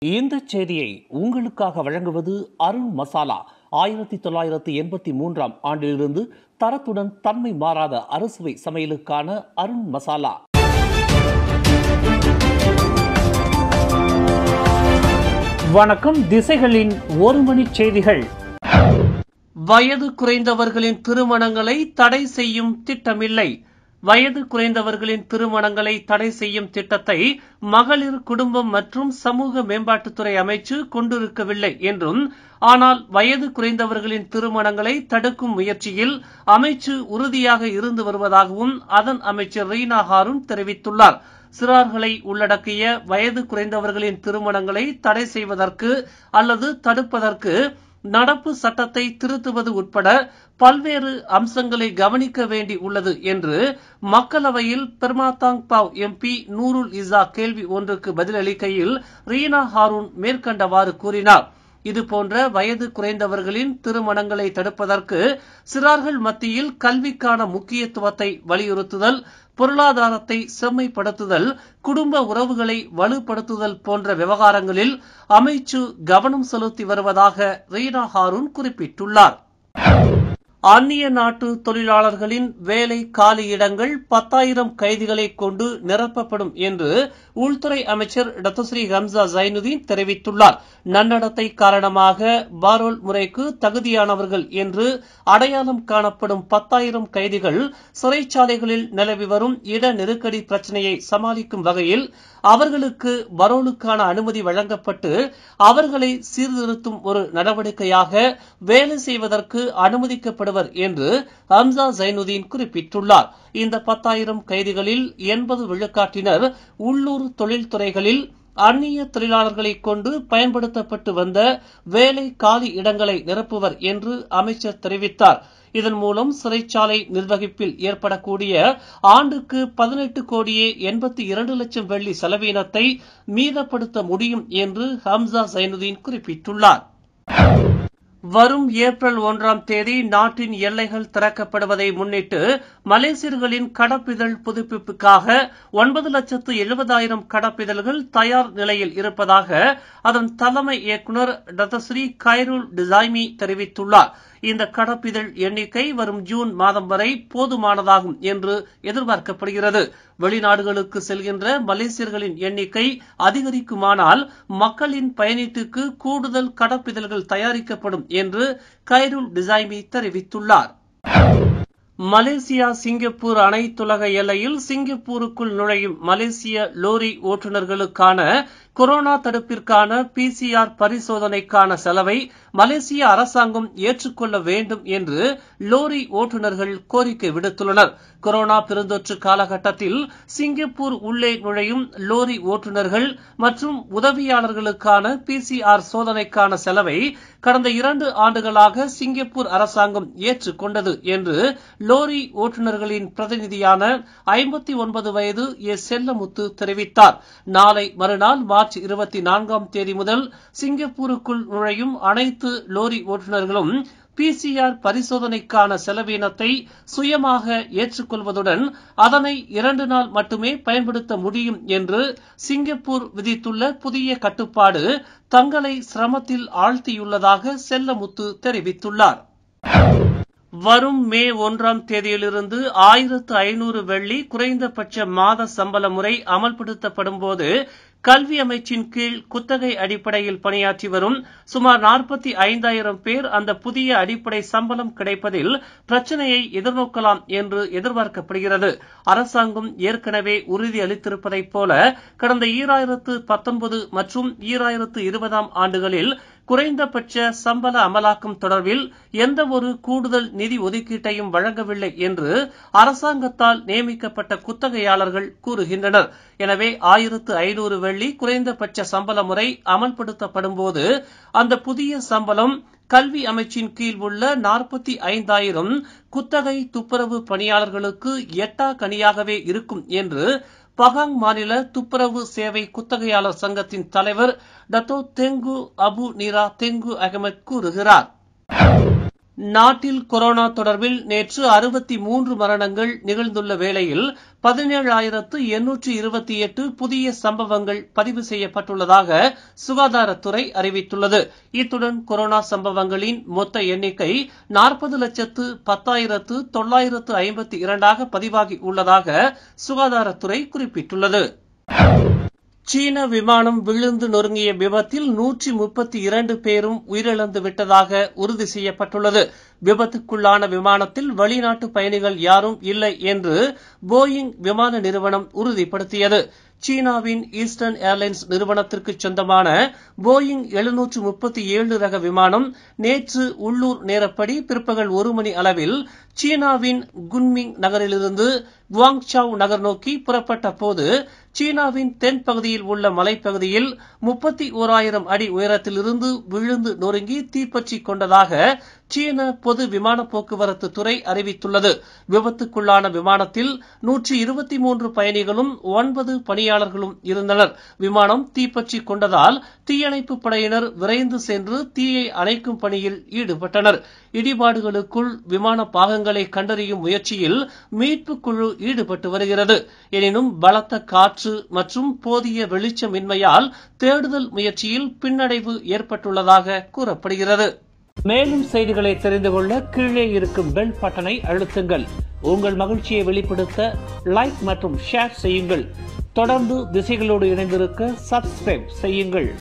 இந்த செய்தியை உங்களுக்காக வழங்குவது அருண் மசாலா ஆயிரத்தி தொள்ளாயிரத்தி எண்பத்தி மூன்றாம் ஆண்டிலிருந்து தரத்துடன் தன்மை மாறாத அறுசுவை சமையலுக்கான அருண் மசாலா வணக்கம் திசைகளின் ஒரு மணி செய்திகள் வயது குறைந்தவர்களின் திருமணங்களை தடை செய்யும் திட்டமில்லை வயது குறைந்தவர்களின் திருமணங்களை தடை செய்யும் திட்டத்தை மகளிர் குடும்பம் மற்றும் சமூக மேம்பாட்டுத்துறை அமைச்சு கொண்டிருக்கவில்லை என்றும் ஆனால் வயது குறைந்தவர்களின் திருமணங்களை தடுக்கும் முயற்சியில் அமைச்சு உறுதியாக இருந்து வருவதாகவும் அதன் அமைச்சர் ரீனா ஹாரூன் தெரிவித்துள்ளார் சிறார்களை உள்ளடக்கிய வயது குறைந்தவர்களின் திருமணங்களை தடை செய்வதற்கு அல்லது தடுப்பதற்கு நடப்பு சட்டத்தை திருத்துவது உட்பட பல்வேறு அம்சங்களை கவனிக்க வேண்டி உள்ளது என்று மக்களவையில் Permatang Pauh MP Nurul Izzah கேள்வி ஒன்றுக்கு பதிலளிக்கையில் ரீனா ஹாரூன் மேற்கண்டவாறு கூறினார் இதுபோன்ற வயது குறைந்தவர்களின் திருமணங்களை தடுப்பதற்கு சிறார்கள் மத்தியில் கல்விக்கான முக்கியத்துவத்தை வலியுறுத்துதல் பொருளாதாரத்தை செம்மைப்படுத்துதல் குடும்ப உறவுகளை வலுப்படுத்துதல் போன்ற விவகாரங்களில் அமைச்சு கவனம் செலுத்தி வருவதாக ரீனா ஹாரூன் குறிப்பிட்டுள்ளார் அந்நிய நாட்டு தொழிலாளர்களின் வேலை காலியிடங்கள் பத்தாயிரம் கைதிகளை கொண்டு நிரப்பப்படும் என்று உள்துறை அமைச்சர் டத்தஸ்ரீ ஹம்சா ஜைனுதீன் தெரிவித்துள்ளார் நன்னடத்தை காரணமாக பாரோல் முறைக்கு தகுதியானவர்கள் என்று அடையாளம் காணப்படும் பத்தாயிரம் கைதிகள் சிறைச்சாலைகளில் நிலவி வரும் இட நெருக்கடி பிரச்சினையை சமாளிக்கும் வகையில் அவர்களுக்கு பரோலுக்கான அனுமதி வழங்கப்பட்டு அவர்களை சீர்திருத்தும் ஒரு நடவடிக்கையாக வேலை செய்வதற்கு அனுமதிக்கப்படும் வருவர் என்று ஹம்சா ஜைனுதீன் குறிப்பிட்டுள்ளார் இந்த பத்தாயிரம் கைதிகளில் எண்பது விழுக்காட்டினர் உள்ளூர் தொழில்துறைகளில் அந்நிய தொழிலாளர்களை கொண்டு பயன்படுத்தப்பட்டு வந்த வேலை காலி இடங்களை நிரப்புவர் என்று அமைச்சர் தெரிவித்தார் இதன் மூலம் சிறைச்சாலை நிர்வகிப்பில் ஏற்படக்கூடிய ஆண்டுக்கு பதினெட்டு கோடியே எண்பத்தி இரண்டு லட்சம் வெள்ளி செலவீனத்தை மீதப்படுத்த முடியும் என்று ஹம்சா சைனுதீன் குறிப்பிட்டுள்ளார் வரும் ஏப்ரல் ஒன்றாம் தேதி நாட்டின் எல்லைகள் திறக்கப்படுவதை முன்னிட்டு மலேசியர்களின் கடப்பிதழ் புதுப்பிப்புக்காக ஒன்பது லட்சத்து எழுபதாயிரம் கடப்பிதழ்கள் தயார் நிலையில் இருப்பதாக அதன் தலைமை இயக்குநர் டத்தஸ்ரீ கைருல் டிசைமி தெரிவித்துள்ளார் இந்த கடப்பிதழ் எண்ணிக்கை வரும் ஜூன் மாதம் வரை போதுமானதாகும் என்று எதிர்பார்க்கப்படுகிறது வெளிநாடுகளுக்கு செல்கின்ற மலேசியர்களின் எண்ணிக்கை அதிகரிக்குமானால் மக்களின் பயணீட்டுக்கு கூடுதல் கடப்பிதழ்கள் தயாரிக்கப்படும் என்று கைருல் டிசைமி தெரிவித்துள்ளார் மலேசியா சிங்கப்பூர் அனைத்துலக எல்லையில் சிங்கப்பூருக்குள் நுழையும் மலேசிய லோரி ஓட்டுநர்களுக்கான கொரோனா தடுப்பிற்கான பிசிஆர் பரிசோதனைக்கான செலவை மலேசிய அரசாங்கம் ஏற்றுக்கொள்ள வேண்டும் என்று லோரி ஓட்டுநர்கள் கோரிக்கை விடுத்துள்ளனர் கொரோனா பெருந்தொற்று காலகட்டத்தில் சிங்கப்பூர் உள்ளே நுழையும் லோரி ஓட்டுநர்கள் மற்றும் உதவியாளர்களுக்கான பிசிஆர் சோதனைக்கான செலவை கடந்த இரண்டு ஆண்டுகளாக சிங்கப்பூர் அரசாங்கம் ஏற்றுக்கொண்டது என்று லோரி ஓட்டுநர்களின் பிரதிநிதியான ஐம்பத்தி ஒன்பது வயது ஏ செல்லமுத்து தெரிவித்தார் நாளை மறுநாள் மார்ச் இருபத்தி நான்காம் தேதி முதல் சிங்கப்பூருக்குள் நுழையும் அனைத்து லோரி ஓட்டுநர்களும் பிசிஆர் பரிசோதனைக்கான செலவினத்தை சுயமாக ஏற்றுக்கொள்வதுடன் அதனை இரண்டு நாள் மட்டுமே பயன்படுத்த முடியும் என்று சிங்கப்பூர் விதித்துள்ள புதிய கட்டுப்பாடு தங்களை சிரமத்தில் ஆழ்த்தியுள்ளதாக செல்லமுத்து தெரிவித்துள்ளார் வரும் மே ஒன்றாம் தேதியிலிருந்து ஆயிரத்து ஐநூறு வெள்ளி குறைந்தபட்ச மாத சம்பள முறை அமல்படுத்தப்படும் போது கல்வி அமைச்சின் கீழ் குத்தகை அடிப்படையில் பணியாற்றி வரும் சுமார் நாற்பத்தி ஐந்தாயிரம் பேர் அந்த புதிய அடிப்படை சம்பளம் கிடைப்பதில் பிரச்சனையை எதிர்நோக்கலாம் என்று எதிர்பார்க்கப்படுகிறது அரசாங்கம் ஏற்கனவே உறுதி அளித்திருப்பதைப் போல கடந்த ஈராயிரத்து பத்தொன்பது மற்றும் ஈராயிரத்து இருபதாம் ஆண்டுகளில் குறைந்தபட்ச சம்பள அமலாக்கம் தொடர்பில் எந்த ஒரு கூடுதல் நிதி ஒதுக்கீட்டையும் வழங்கவில்லை என்று அரசாங்கத்தால் நியமிக்கப்பட்ட குத்தகையாளர்கள் கூறுகின்றனர் எனவே ஆயிரத்து ஐநூறு வெள்ளி குறைந்தபட்ச சம்பள முறை அமல்படுத்தப்படும் போது அந்த புதிய சம்பளம் கல்வி அமைச்சின் கீழ் உள்ள நாற்பத்தி ஐந்தாயிரம் குத்தகை துப்புரவு பணியாளர்களுக்கு எட்டா கனியாகவே இருக்கும் என்று பகாங் மாநில துப்புரவு சேவை குத்தகையாளர் சங்கத்தின் தலைவர் டத்தோ தெங்கு அபு நீரா தெங்கு அகமது கூறுகிறார் நாட்டில் கொரோனா தொடர்பில் நேற்று அறுபத்தி மூன்று மரணங்கள் நிகழ்ந்துள்ள வேளையில் பதினேழாயிரத்து எண்ணூற்று இருபத்தி எட்டு புதிய சம்பவங்கள் பதிவு செய்யப்பட்டுள்ளதாக சுகாதாரத்துறை அறிவித்துள்ளது இத்துடன் கொரோனா சம்பவங்களின் மொத்த எண்ணிக்கை நாற்பது லட்சத்து பத்தாயிரத்து தொள்ளாயிரத்து ஐம்பத்தி இரண்டாக பதிவாகி உள்ளதாக சுகாதாரத்துறை குறிப்பிட்டுள்ளது சீன விமானம் விழுந்து நொறுங்கிய விபத்தில் நூற்றி முப்பத்தி இரண்டு பேரும் உயிரிழந்து விட்டதாக உறுதி செய்யப்பட்டுள்ளது விபத்துக்குள்ளான விமானத்தில் வெளிநாட்டு பயணிகள் யாரும் இல்லை என்று போயிங் விமான நிறுவனம் உறுதிப்படுத்தியது சீனாவின் ஈஸ்டர்ன் ஏர்லைன்ஸ் நிறுவனத்திற்கு சொந்தமான போயிங் எழுநூற்று முப்பத்தி ஏழு ரக விமானம் நேற்று உள்ளூர் நேரப்படி பிற்பகல் ஒரு மணி அளவில் சீனாவின் குன்மிங் நகரிலிருந்து குவாங்சாவ் நகர் நோக்கி புறப்பட்ட போது சீனாவின் தென் பகுதியில் உள்ள மலைப்பகுதியில் முப்பத்தி ஓராயிரம் அடி உயரத்திலிருந்து விழுந்து நொறுங்கி தீப்பற்றி கொண்டதாக சீன பொது விமான போக்குவரத்து துறை அறிவித்துள்ளது விபத்துக்குள்ளான விமானத்தில் நூற்றி இருபத்தி மூன்று பயணிகளும் ஒன்பது பணியாளர்களும் இருந்தனர் விமானம் தீப்பற்றி கொண்டதால் தீயணைப்பு படையினர் விரைந்து சென்று தீயை அணைக்கும் பணியில் ஈடுபட்டனர் இடிபாடுகளுக்குள் விமான பாகங்களை கண்டறியும் முயற்சியில் மீட்புக் குழு ஈடுபட்டு வருகிறது எனினும் பலத்த காற்று மற்றும் போதிய வெளிச்சமின்மையால் தேடுதல் முயற்சியில் பின்னடைவு ஏற்பட்டுள்ளதாக கூறப்படுகிறது மேலும் செய்திகளை தெரிந்து கொள்ள கீழே இருக்கும் பெல் பட்டனை அழுத்துங்கள் உங்கள் மகிழ்ச்சியை வெளிப்படுத்த லைக் மற்றும் ஷேர் செய்யுங்கள் தொடர்ந்து திசைகளோடு இணைந்திருக்க சப்ஸ்கிரைப் செய்யுங்கள்